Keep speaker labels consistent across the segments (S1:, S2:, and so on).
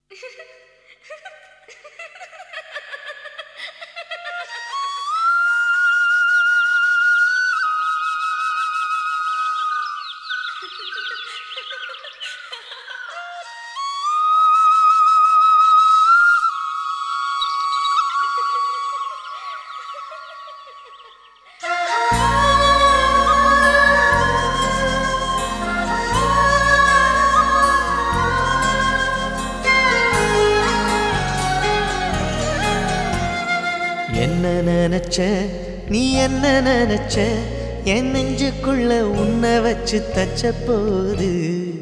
S1: என்ன நினைச்ச நீ என்ன நினைச்ச என் நெஞ்சுக்குள்ள உன்னை வச்சு தச்ச போது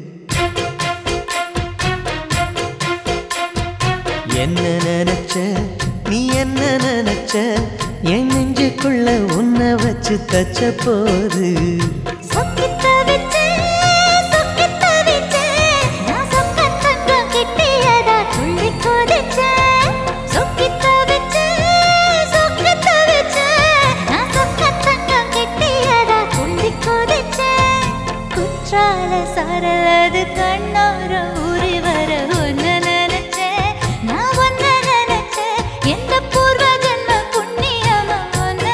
S1: என்ன நினைச்ச நீ என்ன நினைச்ச என் நெஞ்சுக்குள்ள உன்னை வச்சு தச்ச போது
S2: சொக்கித்த வச்சு, சொக்கித்த வச்சு, நான் சொக்கத் தங்கம் கிட்டியதா துள்ளி குதிச்சேன். சொக்கித்த வச்சு, சொக்கித்த வச்சு, நான் சொக்கத் தங்கம் கிட்டியதா துள்ளி குதிச்சேன். குற்றால சாரலது கண்ணோர ஊறி வர ஒன்னு நினைச்சேன் நான் ஒன்னு நினைச்சேன் எந்த பூர்வ ஜென்ம புண்ணியமா ஒன்னு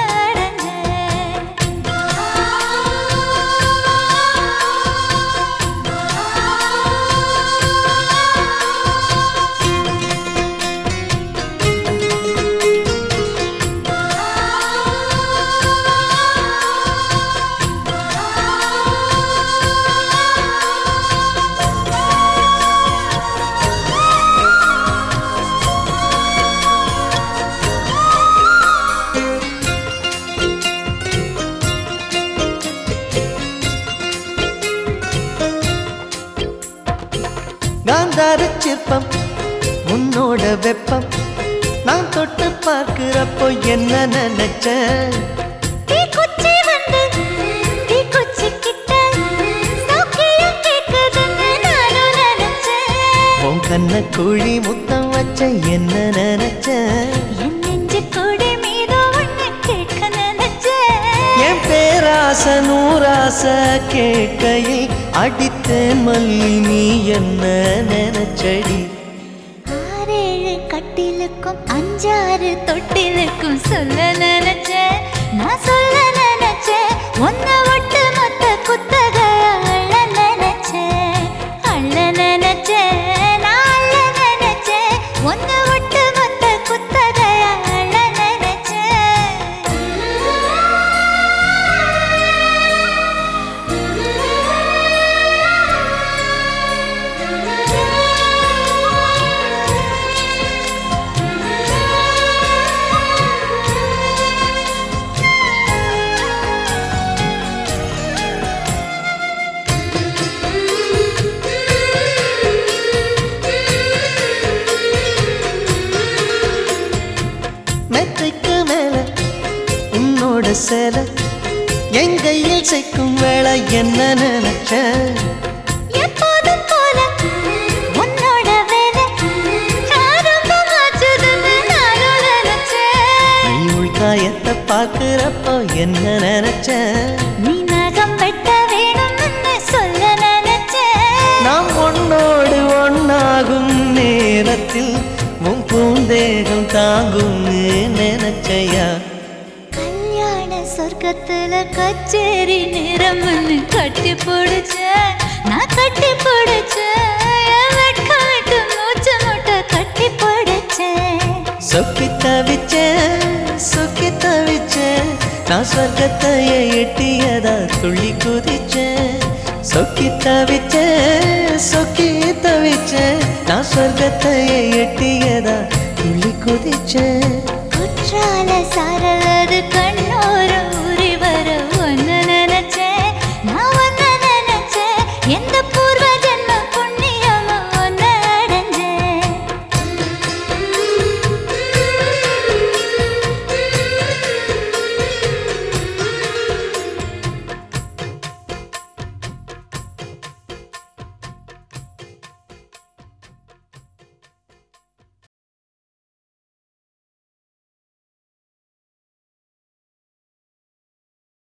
S1: காந்தார சிற்பம் உன்னோட வெப்பம் நான் தொட்டு பார்க்கிறப்போ என்ன நினைச்சேன்
S2: தீக்குச்சி வந்து தீக்குச்சி கிட்ட சௌக்கியம் கேக்குதுன்னு நானும் நினைச்சேன்
S1: உன் கண்ண குழி முத்தம் வச்ச என்ன நினைச்சேன்
S2: என் நெஞ்சு கூடி மீது ஒண்ணு கேட்க நினைச்சேன்
S1: என் பேராச நூராச கேட்கையில் அடித்தேன் மல்லி நீ என்ன நினைச்சடி
S2: ஆறேழு கட்டிலுக்கும் அஞ்சாறு தொட்டிலுக்கும் சொல்ல நினைச்சேன் நான் சொல்ல நினைச்சேன் ஒன்ன ஒட்டு மொத்த குத்தக அள்ள நினைச்சேன் அள்ள நினைச்சேன் நான் அள்ள நினைச்சேன் ஒன்ன ஒட்டு மொத்த குத்தக அள்ள
S1: மெத்தைக்கு மேல உன்னோட சேலை என் கையில் சேர்க்கும் வேலை என்ன நினைச்சேன்
S2: எப்போதும் போல உன்னோட வேலை ஆரம்பமாச்சுதுன்னு நானும் நினைச்சேன்
S1: நீ உள்காயத்தை பார்க்கிறப்போ என்ன நினைச்சேன்
S2: நீ நகம் வெட்ட வேணும்னு சொல்ல நினைச்சேன்
S1: நாம் ஒன்னோடு ஒன்னாகும் நேரத்தில் உன் பூந்தேகம் தாங்கும்னு நினைச்சையா
S2: கல்யாண சொர்க்கத்துல கச்சேரி நிறம்னு கட்டி பிடிச்ச நான் கட்டி பிடிச்சேன் என் வெட்கம் விட்டு மூச்சு முட்டை கட்டி பிடிச்சேன்
S1: சொக்கி தவிச்சேன் சொக்கி தவிச்சேன் நான் சொர்க்கத்தையே எட்டியதா துள்ளி குதிச்சேன் சொக்கி தவிச்சேன் சொக்கி தவிச்சேன் நான் சொர்க்கத்தையே எட்டியதா துள்ளி குதிச்சேன்
S2: குற்றால சாரலது கண்